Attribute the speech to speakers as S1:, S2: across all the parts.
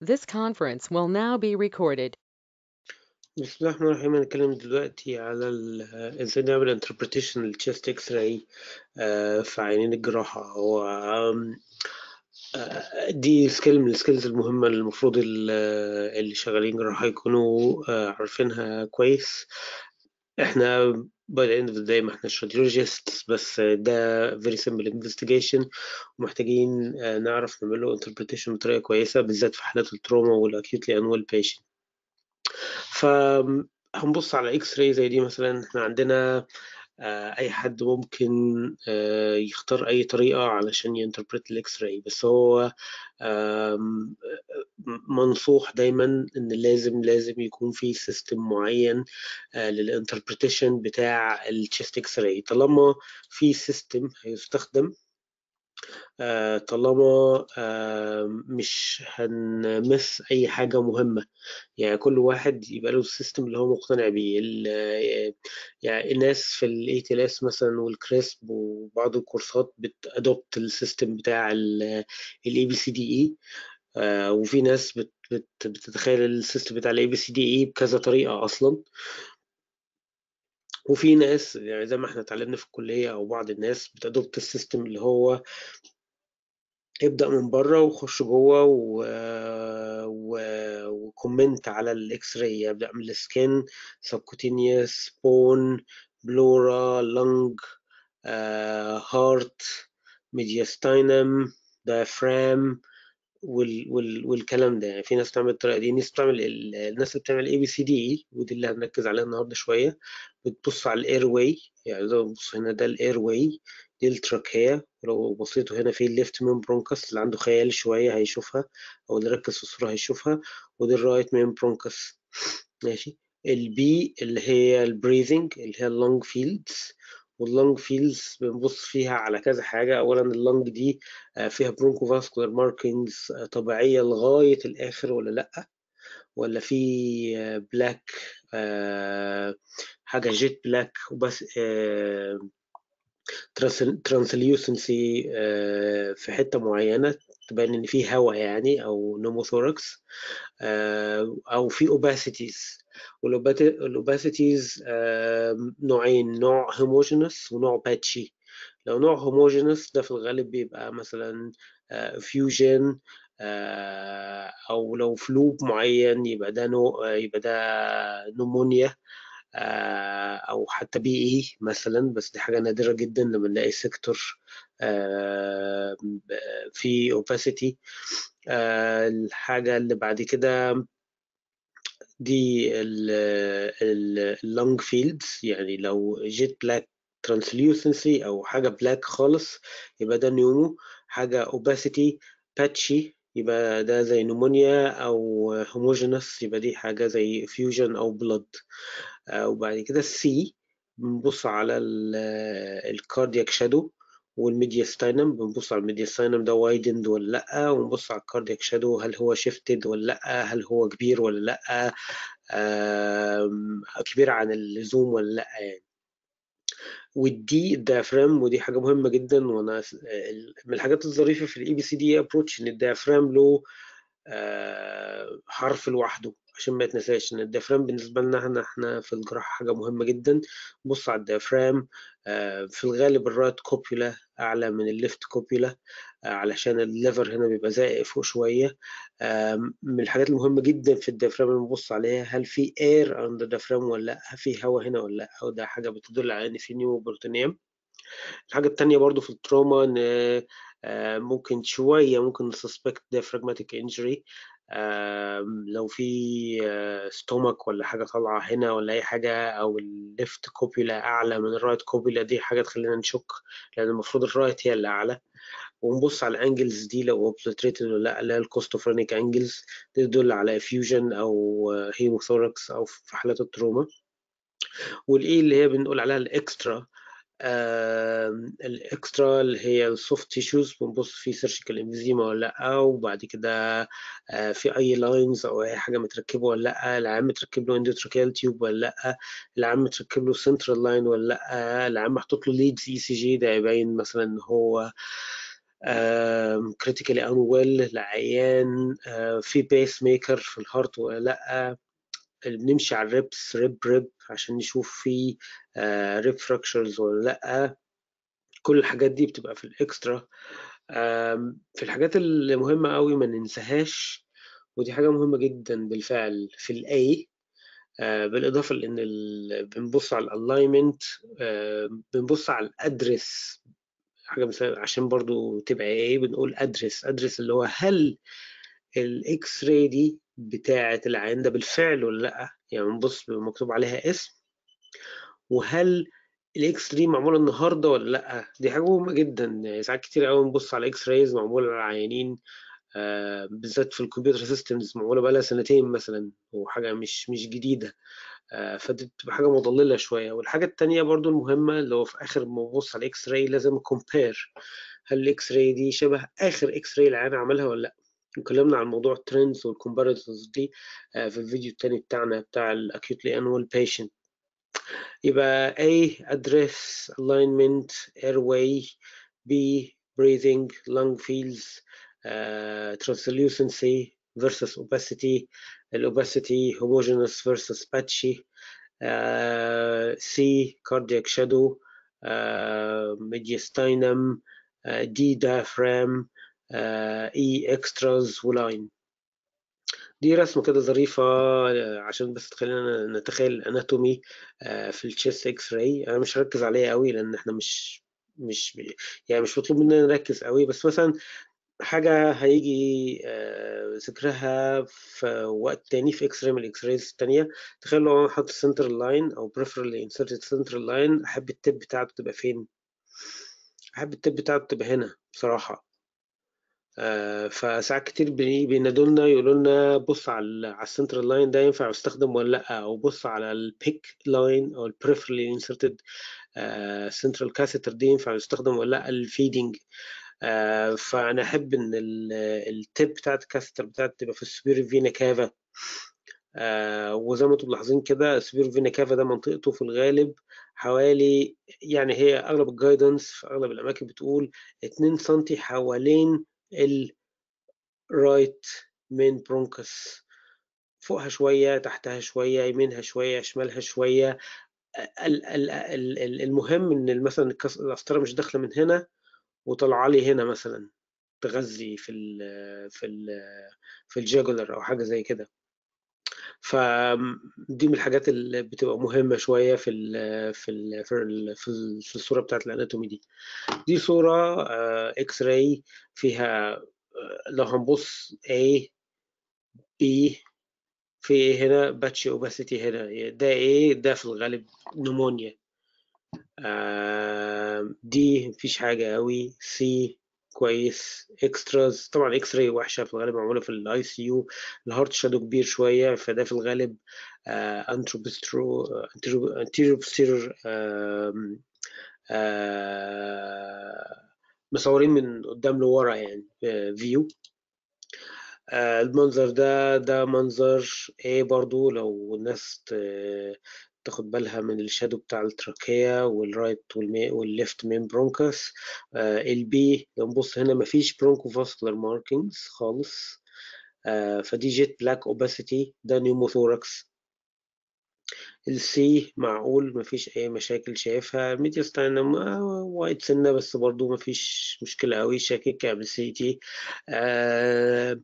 S1: This conference will now be recorded.
S2: بسم الله الرحمن الرحيم هنتكلم دلوقتي على ال- آه، ازاي نعمل interpretation للchest x-ray آه، في عينين الجراحة هو آم، آه، دي سكيل من السكيلز المهمة اللي المفروض ال- آه، اللي شغالين جراحة يكونوا آه، عارفينها كويس احنا by the end of the day ما احناش radiologists بس ده very simple investigation ومحتاجين آه، نعرف نعمله interpretation بطريقة كويسة بالذات في حالات التروما والacutely unwell patient فهنبص على اكس راي زي دي مثلا احنا عندنا آه، اي حد ممكن آه، يختار اي طريقة علشان ينتربريت الاكس راي بس هو آم، منصوح دايما ان لازم لازم يكون في سيستم معين للانتربريتيشن بتاع التشست اكس راي طالما في سيستم هيستخدم آه، طالما آه، مش هنمس أي حاجة مهمة يعني كل واحد يبقى له السيستم اللي هو مقتنع بيه ال- يعني الناس في الاي تي اس مثلا والكريسب وبعض الكورسات بتادوبت السيستم بتاع الاي بي سي دي اي وفي ناس بت بت بتتخيل السيستم بتاع الاي بي سي دي اي بكذا طريقة أصلا وفي ناس يعني زي ما احنا اتعلمنا في الكلية أو بعض الناس بتادوبت السيستم اللي هو ابدأ من بره وخش جوه و... و... وكومنت على الاكس راي ابدأ من السكين سبكوتينيوس بون بلورا لنج هارت ميدياستاينم دايفرام وال... وال... والكلام ده يعني في ناس بتعمل الطريقه دي ناس بتعمل ال- الناس اللي بتعمل اي بي سي دي ودي اللي هنركز عليها النهارده شويه بتبص على الاير واي يعني زي ما بص هنا ده الاير واي دي التراكية ولو بصيتوا هنا في الليفت مين برونكس اللي عنده خيال شوية هيشوفها أو اللي ركز في الصورة هيشوفها ودي الرايت مين برونكس ماشي البي اللي هي البريذنج اللي هي اللونج فيلدز واللونج فيلدز بنبص فيها على كذا حاجة أولا اللونج دي آه، فيها برونكو فاسكولار ماركينجز طبيعية لغاية الآخر ولا لأ ولا في بلاك حاجة جيت بلاك وبس آه، ترانسليوسنسي في حتة معينة تبين إن في هواء يعني أو نوموثوركس أو في اوباسيتيز والاوباسيتيز نوعين نوع هوموجينس ونوع باتشي لو نوع هوموجينس ده في الغالب بيبقى مثلا فيوجن او لو فلوب معين يبقى ده نوع يبقى ده نمونيا آه، او حتى بي اي مثلا بس دي حاجه نادره جدا لما نلاقي سيكتور آه، في اوباسيتي الحاجه اللي بعد كده دي اللونج فيلدز يعني لو جيت بلاك ترانسليوسنسي او حاجه بلاك خالص يبقى ده نيومو حاجه اوباسيتي باتشي يبقى ده زي نمونيا او هوموجينس يبقى دي حاجه زي فيوجن او بلود وبعد كده السي بنبص على الكاردياك شادو والميدياستاينم بنبص على الميدياستاينم ده وايدند ولا لا ونبص على الكاردياك شادو هل هو شيفتد ولا لا هل هو كبير ولا لا آم، كبير عن اللزوم ولا لا يعني والدي الديافرام ودي حاجه مهمه جدا وانا س- ال- من الحاجات الظريفه في الاي بي سي دي ابروتش ان الديافرام له آه، حرف لوحده عشان ما يتنساش ان الديافرام بالنسبه لنا احنا احنا في الجراحه حاجه مهمه جدا بص على الديافرام آه، في الغالب الرايت كوبيولا اعلى من الليفت كوبيولا آه، علشان الليفر هنا بيبقى زائق فوق شويه آم، من الحاجات المهمه جدا في الديافرام اللي بنبص عليها هل في اير عند الديافرام ولا لا هل في هواء هنا ولا لا او ده حاجه بتدل على ان في نيو بروتينيوم الحاجة التانية برضو في التروما إن آه، ممكن شوية ممكن نسسبكت diaphragmatic injury آم، لو في ستومك ولا حاجة طالعة هنا ولا أي حاجة أو الليفت كوبيولا أعلى من الرايت كوبيولا دي حاجة تخلينا نشك لأن المفروض الرايت هي اللي أعلى ونبص على الانجلز دي لو اوبلتريتد ولا لا اللي هي الكوستوفرينيك انجلز دي تدل على فيوجن أو هيموثوركس أو في حالات التروما والاي اللي هي بنقول عليها الاكسترا آم، الاكسترا اللي هي السوفت تيشوز بنبص في سيرجيكال انفيزيما ولا لا وبعد كده آه، في اي لاينز او اي حاجه متركبه ولا لا العام متركب له اندوتراكيال تيوب ولا لا العام متركب له سنترال لاين ولا لا العام محطوط له ليدز اي سي جي ده يبين مثلا ان هو كريتيكالي انويل لعيان آه، في بيس ميكر في الهارت ولا لا بنمشي على الريبس ريب ريب عشان نشوف في ريب فراكشرز ولا لا كل الحاجات دي بتبقى في الاكسترا آم، في الحاجات اللي مهمة قوي ما ننساهاش ودي حاجة مهمة جدا بالفعل في الاي بالإضافة لأن ال- بنبص على الالاينمنت بنبص على الادرس حاجة مثلا عشان برضو تبقى ايه بنقول ادرس ادرس اللي هو هل الاكس راي دي بتاعة العيان ده بالفعل ولا لا يعني بنبص مكتوب عليها اسم وهل الاكس راي معموله النهارده ولا لا دي حاجه مهمه جدا يعني ساعات كتير قوي بنبص على اكس رايز معموله على العيانين آه، بالذات في الكمبيوتر سيستمز معموله بقالها سنتين مثلا وحاجه مش مش جديده آه، فدي بتبقى حاجه مضلله شويه والحاجه التانيه برضو المهمه اللي هو في اخر ما ببص على الاكس راي لازم كومبير هل الاكس راي دي شبه اخر اكس راي العيان عملها ولا لا اتكلمنا عن موضوع الترندز والكومباريتورز دي آه، في الفيديو التاني بتاعنا بتاع الاكيوتلي انوال بيشنت يبقى A address alignment airway B breathing lung fields uh, translucency versus opacity opacity homogeneous versus patchy uh, C cardiac shadow uh, mediastinum uh, D diaphragm uh, E extras ولاين دي رسمة كده ظريفة آه، عشان بس تخلينا نتخيل الاناتومي آه، في الشيست اكس راي انا مش هركز عليها قوي لان احنا مش مش يعني مش مطلوب مننا نركز قوي بس مثلا حاجة هيجي آه، ذكرها في وقت تاني في اكس راي من الاكس رايز التانية تخيل لو انا حاطط سنتر لاين او بريفرال انسرتد سنتر لاين احب التب بتاعته تبقى فين؟ احب التب بتاعته تبقى هنا بصراحة آه، فساعات كتير بي- بينادولنا يقولوا لنا بص على ال- على السنترال لاين ده ينفع يستخدم ولا لا او بص على البيك لاين او البريفرلي انسرتد سنترال كاثيتر دي ينفع يستخدم ولا لا الفيدنج فانا احب ان التيب بتاعت الكاثيتر بتاعت تبقى في السوبير فينا كافا آه، وزي ما انتم ملاحظين كده السوبير فينا كافا ده منطقته في الغالب حوالي يعني هي اغلب الجايدنس في اغلب الاماكن بتقول 2 سم حوالين الرايت مين برونكس فوقها شوية تحتها شوية يمينها شوية شمالها شوية ال- ال- ال- ال- المهم ان مثلا الكس- القسطرة مش داخلة من هنا وطالعة لي هنا مثلا تغذي في ال في ال في الجاجولر او حاجة زي كده فدي من الحاجات اللي بتبقى مهمة شوية في ال في ال في, ال في, ال في الصورة بتاعت الاناتومي دي دي صورة اكس راي فيها آه، لو هنبص A B في ايه هنا باتشي اوباسيتي هنا ده ايه ده في الغالب نمونيا آه دي مفيش حاجة قوي سي كويس اكستراز طبعا اكس راي وحشة في الغالب معمولة في الاي سي يو الهارت شادو كبير شوية فده في الغالب انتروبسترو انتيرو بوستيرور مصورين من قدام لورا يعني فيو آه، المنظر ده ده منظر ايه برضو لو الناس ت- تاخد بالها من الشادو بتاع التراكية والرايت والمي والليفت مين برونكس البي لو نبص هنا مفيش برونكو فاسكولار ماركينجز خالص آه، فدي جيت بلاك اوباسيتي ده نيوموثوركس السي معقول مفيش اي مشاكل شايفها ميدياستاينم وايت سنة بس برضو مفيش مشكلة قوي شاكك قبل سي تي آه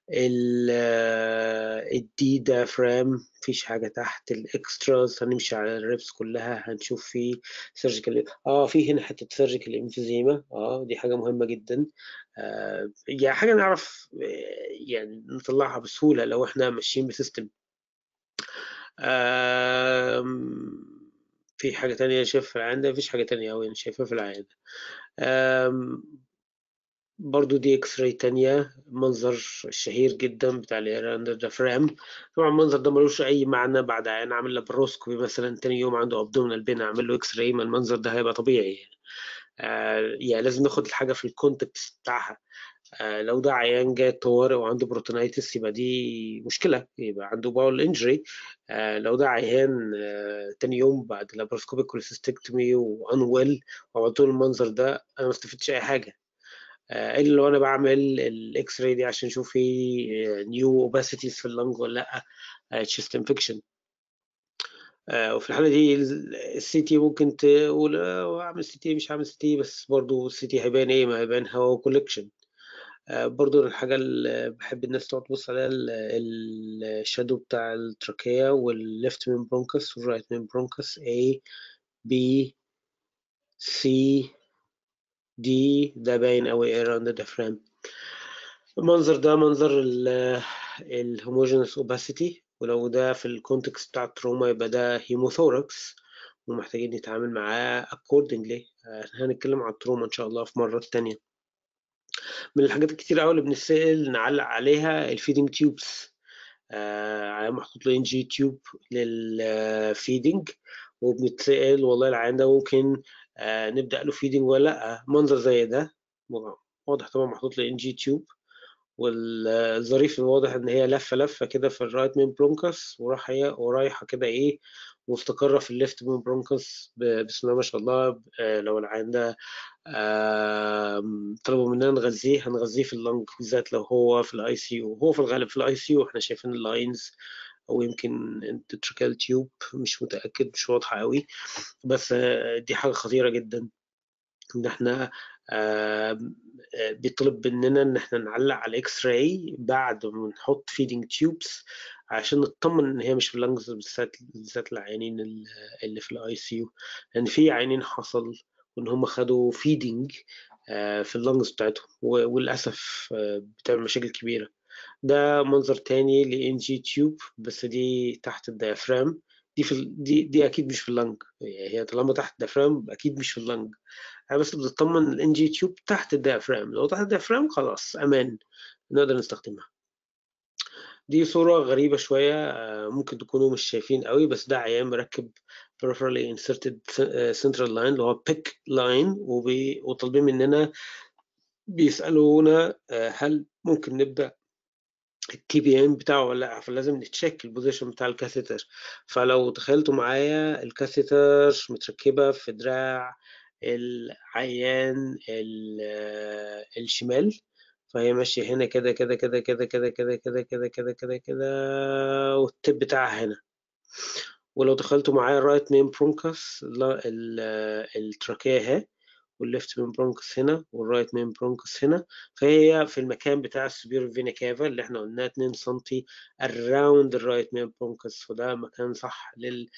S2: الدي دافرام مفيش حاجة تحت الاكستراز هنمشي على الريبس كلها هنشوف في سيرجيكال اه في هنا حتة سيرجيكال انفيزيما اه دي حاجة مهمة جدا آه يعني حاجة نعرف آه، يعني نطلعها بسهولة لو احنا ماشيين بسيستم آم، في حاجة تانية شايفها في العيان مفيش حاجة تانية أوي أنا شايفها في العيان آم، برضو دي اكس راي تانية منظر شهير جدا بتاع الايراندر دافرام طبعا المنظر ده ملوش اي معنى بعد عيان عامل لابروسكوبي مثلا تاني يوم عنده ابدومينال بين اعمل له اكس راي ما المنظر ده هيبقى طبيعي يعني. آه يعني لازم ناخد الحاجة في الكونتكست بتاعها آه لو ده عيان جاي طوارئ وعنده بروتونيتس يبقى دي مشكلة يبقى عنده باول انجري آه لو ده عيان آه تاني يوم بعد لابروسكوبيك كوليسيستكتومي وانويل وعملت له المنظر ده انا ما استفدتش اي حاجة آه، الا لو انا بعمل الاكس راي دي عشان اشوف في نيو اوباسيتيز في اللنج ولا لا تشيست انفكشن وفي الحاله دي السي تي ممكن تقول اعمل سي تي مش هعمل سي تي بس برضو السي تي هيبان ايه ما هيبان هواء كولكشن برضو الحاجة اللي بحب الناس تقعد تبص عليها الشادو بتاع التراكية والليفت من برونكس والرايت من برونكس A B C D ده باين أوي around the diaphragm المنظر ده منظر الهوموجينس اوباسيتي ولو ده في الكونتكست بتاع التروما يبقى ده هيموثوركس ومحتاجين نتعامل معاه accordingly هنتكلم عن التروما إن شاء الله في مرة تانية من الحاجات الكتير قوي اللي بنسأل نعلق عليها الفيدنج تيوبس آه محطوط له ان جي تيوب للفيدنج وبنتسأل والله العيان ده ممكن آه نبدأ له فيدنج ولا لأ منظر زي ده واضح طبعا محطوط له ان جي تيوب والظريف الواضح ان هي لفه لفه كده في الرايت مين برونكس وراح هي ورايحه كده ايه مستقره في الليفت مين برونكس بسم الله ما شاء الله لو العيان ده طلبوا مننا نغذيه هنغذيه في اللنج بالذات لو هو في الاي سي يو هو في الغالب في الاي سي يو احنا شايفين اللاينز او يمكن انتريكال تيوب مش متاكد مش واضحه قوي بس دي حاجه خطيره جدا ان احنا بيطلب مننا ان احنا نعلق على الاكس راي بعد ما نحط فيدنج تيوبس عشان نطمن ان هي مش في اللنجز بالذات بالذات العيانين اللي في الاي سي يو لان في عيانين حصل وان هم خدوا فيدنج في اللنجز بتاعتهم وللاسف بتعمل مشاكل كبيره ده منظر تاني لان جي تيوب بس دي تحت الديافرام دي في دي دي اكيد مش في اللنج هي طالما تحت الديافرام اكيد مش في اللنج انا بس بتطمن الان جي تيوب تحت الديافرام لو تحت الديافرام خلاص امان نقدر نستخدمها دي صورة غريبة شوية ممكن تكونوا مش شايفين قوي بس ده عيان مركب peripherally inserted central line اللي هو pick line وطالبين مننا بيسألونا هل ممكن نبدأ الكي بي ام بتاعه ولا لا فلازم نتشيك البوزيشن بتاع الكاثيتر فلو تخيلتوا معايا الكاثيتر متركبة في دراع العيان الشمال فهي ماشية هنا كده كده كده كده كده كده كده كده كده كده كده والتب بتاعها هنا ولو دخلتوا معايا الرايت مين برونكس التراكية اهي والليفت مين برونكس هنا والرايت مين برونكس هنا فهي في المكان بتاع السوبير فينا كافا اللي احنا قلناه 2 سم around الرايت مين برونكس فده مكان صح لل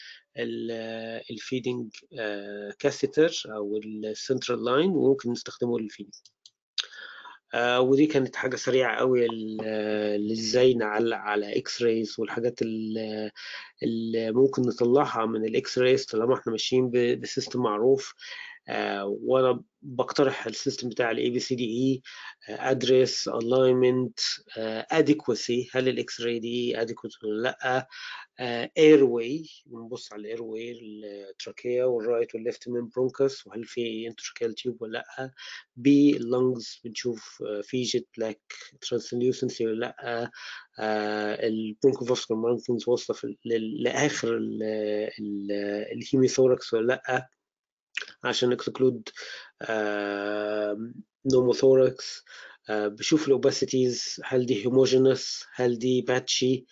S2: الفيدنج كاثيتر او السنترال لاين وممكن نستخدمه للفيدنج آه ودي كانت حاجة سريعة قوي اللي ازاي نعلق على اكس رايز والحاجات اللي, اللي ممكن نطلعها من الاكس رايز طالما احنا ماشيين بسيستم معروف آه وانا بقترح السيستم بتاع الاي بي سي دي اي ادرس الاينمنت اديكوسي هل الاكس راي دي اديكوت ولا لا اير واي بنبص على الاير واي التراكيه والرايت والليفت من برونكس وهل في انتركال تيوب ولا لا بي اللنجز بنشوف في جيت بلاك ترانسليوسنسي ولا لا البرونكوفاسكولار ماركتنز واصله لاخر الهيميثوركس ولا لا عشان اكسكلود نوموثوركس بشوف الاوباسيتيز هل دي هيموجينس هل دي باتشي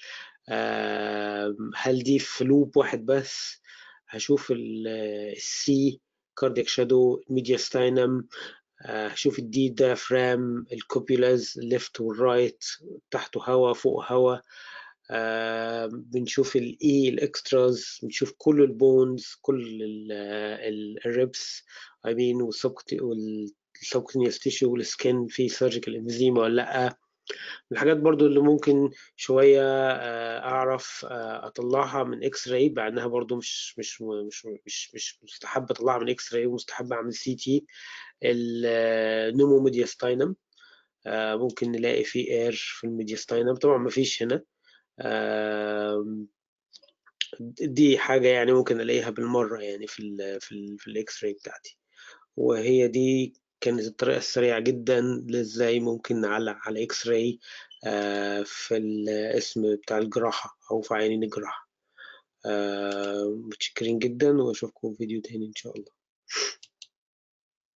S2: هل دي في لوب واحد بس هشوف السي كاردياك شادو الميدياستاينم هشوف الدي دافرام الكوبيولاز الليفت والرايت تحته هوا فوق هوا آه بنشوف الاي الاكستراز بنشوف كل البونز كل الريبس اي مين والسبكتينيوس تيشو والسكن في سيرجيكال انزيما ولا لا الحاجات برضو اللي ممكن شوية آه اعرف آه اطلعها من اكس راي مع انها برضو مش مش مش مش مش مستحب اطلعها من اكس راي ومستحب اعمل سي تي النومو ميدياستاينم ممكن نلاقي فيه اير في الميدياستاينم طبعا ما فيش هنا دي حاجة يعني ممكن ألاقيها بالمرة يعني في ال في ال في الإكس راي بتاعتي وهي دي كانت الطريقة السريعة جدا لإزاي ممكن نعلق على إكس راي في الاسم بتاع الجراحة أو في عينين الجراحة متشكرين جدا وأشوفكم في فيديو تاني إن شاء الله